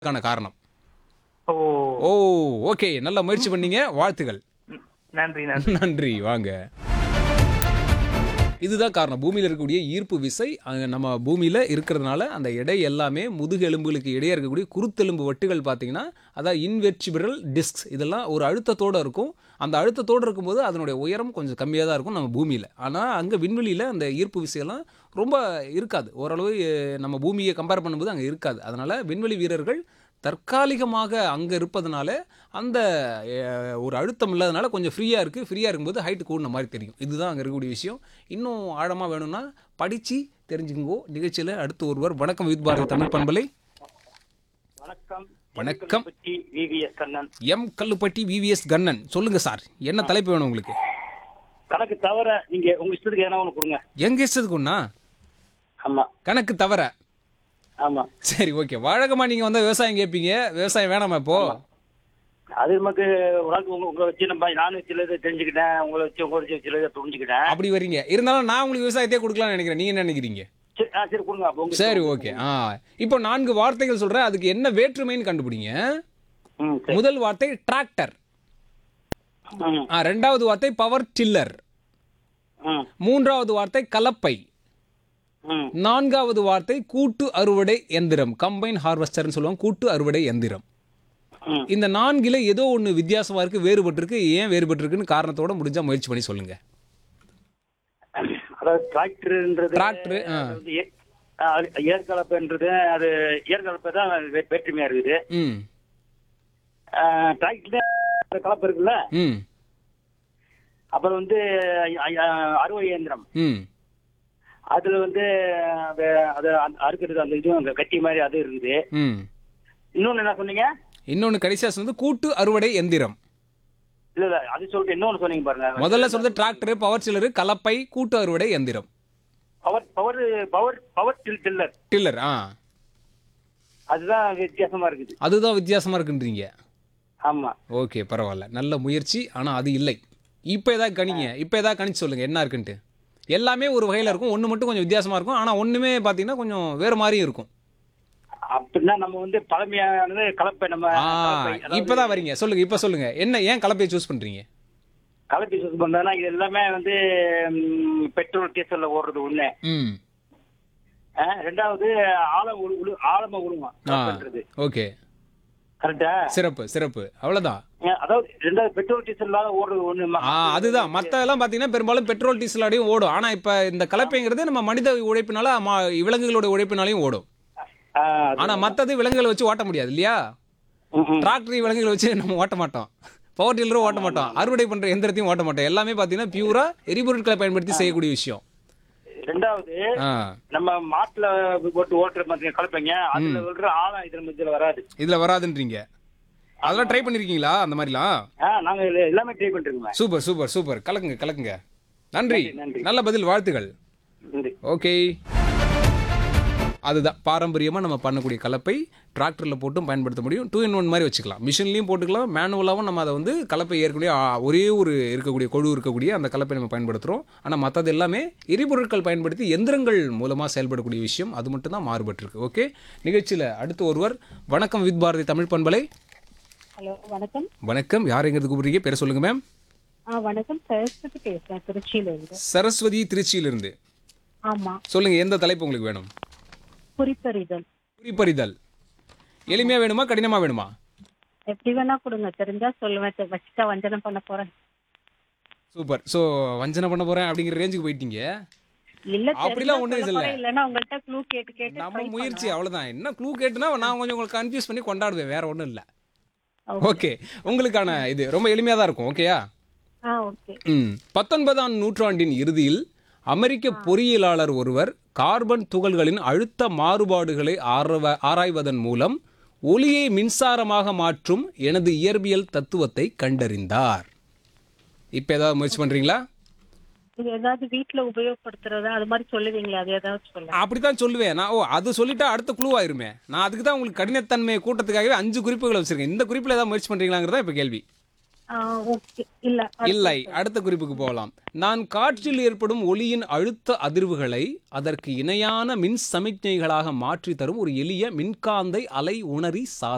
அதுக்கான காரணம் ஓ ஓ ஓகே நல்ல முயற்சி பண்ணீங்க வாழ்த்துகள் நன்றி நன்றி நன்றி வாங்க இதுதான் காரணம் பூமியில் இருக்கக்கூடிய ஈர்ப்பு விசை அங்க நம்ம பூமியில் இருக்கிறதுனால அந்த எடை எல்லாமே முதுகு எலும்புகளுக்கு இடையே இருக்கக்கூடிய குருத்தெலும்பு வட்டுகள் பார்த்தீங்கன்னா அதான் இன்வெர்டிபிரல் டிஸ்க்ஸ் இதெல்லாம் ஒரு அழுத்தத்தோடு இருக்கும் அந்த அழுத்தத்தோடு இருக்கும்போது அதனுடைய உயரம் கொஞ்சம் கம்மியாக தான் இருக்கும் நம்ம பூமியில் ஆனால் அங்கே விண்வெளியில் அந்த ஈர்ப்பு விசையெல்லாம் ரொம்ப இருக்காது ஓரளவு அஹ், நம்ம பூமியை கம்பேர் பண்ணும்போது அங்கே இருக்காது அதனால் விண்வெளி வீரர்கள் தற்காலிகமாக அங்கே இருப்பதனால அந்த அஹ், ஒரு அழுத்தம் இல்லாதனால கொஞ்சம் ஃப்ரீயாக இருக்குது ஃப்ரீயாக இருக்கும்போது ஹைட்டு கூடின மாதிரி தெரியும் இதுதான் அங்கே இருக்கக்கூடிய விஷயம் இன்னும் ஆழமாக வேணும்னா படித்து தெரிஞ்சுக்கோ நிகழ்ச்சியில் அடுத்து ஒருவர் வணக்கம் வித் பாரதி தமிழ் பண்பலை வணக்கம் வணக்கம். VVS Kannan M Kalluppatti VVS Kannan சொல்லுங்கள் சார் என்ன தலைப்பு வேணும் உங்களுக்கு கணக்கு தவிர நீங்க உங்க இஷ்டத்துக்கு எதனா ஒண்ணு கொடுங்க எங்க இஷ்டத்துக்கு ஒன்றா ஆமா கணக்கு தவிர ஆமா சரி ஓகே வழக்கமாக நீங்கள் வந்து விவசாயம் கேட்பீங்க விவசாயம் வேணாமா இப்போ அது நமக்கு ஒரு ஆளுக்கு உங்க உங்களை வச்சு நம்ம நானும் சிலதை தெரிஞ்சுக்கிட்டேன் உங்களை வச்சு உங்களை வச்சு சிலதை புரிஞ்சுக்கிட்டேன் அப்படி வர்றீங்க இருந்தாலும் நான் உங்களுக்கு விவசாயத்தையே கொடுக்கலாம்னு நினைக்கிறேன் நீங்கள் என்ன நினைக்கிறீங்க சரி ஆ, சரி கொடுங்க அப்போ உங்க சரி ஓகே ஆ இப்போ நான்கு வார்த்தைகள் சொல்றேன் அதுக்கு என்ன வேற்றுமைன்னு கண்டுபிடிங்க ம் சரி முதல் வார்த்தை டிராக்டர் ம் ஆ ரெண்டாவது வார்த்தை பவர் டில்லர் ம் மூன்றாவது வார்த்தை கலப்பை ம் நான்காவது வார்த்தை கூட்டு அறுவடை எந்திரம் கம்பைன் ஹார்வெஸ்டர்னு சொல்லுவாங்க கூட்டு அறுவடை எந்திரம் ம் இந்த நான்கில ஏதோ ஒன்று வித்தியாசமா இருக்கு வேறுபட்டிருக்கு ஏன் வேறுபட்டிருக்குன்னு காரணத்தோட முடிஞ்சா முயற்சி பண்ணி சொல்லுங்க அதாவது டிராக்டர்ன்றது Tractor, ஆ. அதாவது ஏ- ஆ, அது ஏர்கலப்பைன்றது அது ஏர்கலப்பை தான் வே- வேற்றுமையா இருக்குது ம் டிராக்டர் கலப்பை இருக்குல்ல ம் அப்புறம் வந்து ஐ- ஐ- அறுவை இயந்திரம் ம் அதுல வந்து அது அது அந்த- அறுக்கிறது அந்த இதுவும் அங்க கட்டி மாதிரி அது இருக்குது ம் இன்னொன்னு என்ன சொன்னீங்க இன்னொன்று கடைசியாக சொன்னது கூட்டு அறுவடை எந்திரம் இல்ல இல்ல அது சொல்லிட்டு இன்னொன்னு சொன்னீங்க பாருங்க முதல்ல சொல்றது டிராக்டர் பவர் டில்லர் கலப்பை கூட்டு அறுவடை எந்திரம் power power power power till tiller tiller ஆ அதுதான் வித்தியாசமா இருக்குது அதுதான் வித்தியாசமா இருக்குன்றீங்க ஆமா ஓகே பரவாயில்ல நல்ல முயற்சி ஆனால் அது இல்லை இப்போ ஏதாவது கணிங்க இப்போ ஏதாவது கணிச்சு சொல்லுங்க என்ன இருக்குன்ட்டு எல்லாமே ஒரு வகையில் இருக்கும் ஒன்று மட்டும் கொஞ்சம் வித்தியாசமா இருக்கும் ஆனால் ஒன்றுமே பார்த்தீங்கன்னா கொஞ்சம் வேறு மாதிரியும் இருக்கும் அப்படின்னா நம்ம வந்து பழமையானது கலப்பை நம்ம ஆ கலப்பை, அதாவது இப்போதான் வரீங்க சொல்லுங்க இப்போ சொல்லுங்க என்ன ஏன் கலப்பையை சூஸ் பண்ணுறீங்க கலப்பை யூஸ் பண்றதுனா இது எல்லாமே வந்து ம், பெட்ரோல் டீசல்ல ஓடுறது ஒண்ணு ம் ஆ, ரெண்டாவது ஆழம் உழு உழு ஆழமா உழுவான் ஆ பண்றது ஓகே கரெக்டா சிறப்பு சிறப்பு அவ்வளோதான் அதாவது ரெண்டாவது பெட்ரோல் டீசல் இல்லாத ஓடுறது ஒண்ணு ஆ அதுதான் மற்ற எல்லாம் பார்த்தீங்கன்னா பெரும்பாலும் பெட்ரோல் டீசலாடையும் ஓடும் ஆனால் இப்போ இந்த கலப்பைங்கிறது நம்ம மனித உழைப்பினால மா- விலங்குகளோட உழைப்பினாலையும் ஓடும் ஆ, ஆனா மத்தது விலங்குகளை வச்சு ஓட்ட முடியாது இல்லையா ம், ம். டிராக்டர் விலங்குகளை வச்சு நம்ம ஓட்ட மாட்டோம் பவர் டில்லரும் ஓட்ட மாட்டோம் அறுவடை பண்ற எந்திரத்தையும் ஓட்ட மாட்டோம் எல்லாமே பாத்தீங்கன்னா பியூரா எரிபொருட்களை பயன்படுத்தி செய்யக்கூடிய விஷயம் ரெண்டாவது ஆ நம்ம மாட்டுல போட்டு ஓட்டுற மாதிரி கலப்பைங்க அதுல விழுற ஆழம் இதுல மத்தியில வராது இதுல வராதுன்றீங்க அதெல்லாம் ட்ரை பண்ணிருக்கீங்களா அந்த மாதிரிலாம் ஆ நாங்க இதுல எல்லாமே ட்ரை பண்ணிருக்கோங்க சூப்பர் சூப்பர் சூப்பர் கலக்குங்க கலக்குங்க நன்றி நன்றி, நன்றி. நல்ல பதில் வாழ்த்துகள் நன்றி ஓகே அதுதான் பாரம்பரியமாக நம்ம பண்ணக்கூடிய கலப்பை டிராக்டரில் போட்டும் பயன்படுத்த முடியும் டூ இன் ஒன் மாதிரி வச்சுக்கலாம் மிஷின்லையும் போட்டுக்கலாம் மேனுவலாகவும் நம்ம அதை வந்து கலப்பை ஏற்கனவே ஆ, ஒரே ஒரு இருக்கக்கூடிய கொழு இருக்கக்கூடிய அந்த கலப்பை நம்ம பயன்படுத்துகிறோம் ஆனால் மற்றது எல்லாமே எரிபொருட்கள் பயன்படுத்தி எந்திரங்கள் மூலமாக செயல்படக்கூடிய விஷயம் அது மட்டும் தான் மாறுபட்டிருக்கு ஓகே நிகழ்ச்சியில் அடுத்து ஒருவர் வணக்கம் வித் பாரதி தமிழ் பண்பலை ஹலோ வணக்கம் வணக்கம் யார் எங்கிறது கூப்பிடுறீங்க பேர் சொல்லுங்கள் மேம் ஆ வணக்கம் சரஸ்வதி பேசுறேன் திருச்சியில இருந்து சரஸ்வதி திருச்சியிலிருந்து ஆமா சொல்லுங்கள் எந்த தலைப்பு உங்களுக்கு வேணும் குறிப்பறிதல் குறிப்பறிதல் எளிமையாக வேணுமா கடினமாக வேணுமா எப்படி வேணா கொடுங்க தெரிஞ்சா சொல்லுவேன் தெ- வச்சுட்டா வஞ்சனம் பண்ண போறேன் சூப்பர் ஸோ வஞ்சனை பண்ண போறேன் அப்படிங்கிற ரேஞ்சுக்கு போயிட்டீங்க இல்ல அப்படிலாம் ஒண்ணும் தெரிஞ்சா இல்ல. சொல்ல போறேன். இல்லைன்னா உங்கள்ட்ட க்ளூ கேட்டு கேட்டு நம்ம try முயற்சி அவ்வளவுதான் என்ன க்ளூ கேட்டுனா நான் கொஞ்சம் உங்களுக்கு கன்ஃபியூஸ் பண்ணி கொண்டாடுவேன் வேற ஒன்றும் இல்லை Okay. ஓகே உங்களுக்கான இது ரொம்ப எளிமையாக தான் இருக்கும் ஓகேயா ஆ ஓகே ம் பத்தொன்பதாம் நூற்றாண்டின் இறுதியில் அமெரிக்க பொறியியலாளர் ஒருவர் கார்பன் துகள்களின் அழுத்த மாறுபாடுகளை ஆரவ ஆராய்வதன் மூலம் ஒளியை மின்சாரமாக மாற்றும் எனது இயற்பியல் தத்துவத்தை கண்டறிந்தார் இப்போ ஏதாவது முயற்சி பண்றீங்களா இது ஏதாவது வீட்ல உபயோகப்படுத்துறதா அது மாதிரி சொல்லுவீங்களா அது ஏதாவது சொல்ல அப்படித்தான் சொல்லுவேன் நான் ஓ அது சொல்லிட்டா அடுத்த குழு ஆயிருமே நான் அதுக்கு தான் உங்களுக்கு கடினத்தன்மை கூட்டத்துக்காகவே அஞ்சு குறிப்புகள் வச்சிருக்கேன் இந்த குறிப்பில் ஏதாவது முயற்சி பண்றீங்களாங்கிறதா இப்போ கேள்வி ஓகே இல்ல இல்லை அடுத்த குறிப்புக்கு போகலாம் நான் காற்றில் ஏற்படும் ஒளியின் அழுத்த அதிர்வுகளை அதற்கு இணையான மின் சமிக்ஞைகளாக மாற்றி தரும் ஒரு எளிய மின்காந்தை அலை உணரி சாதனம்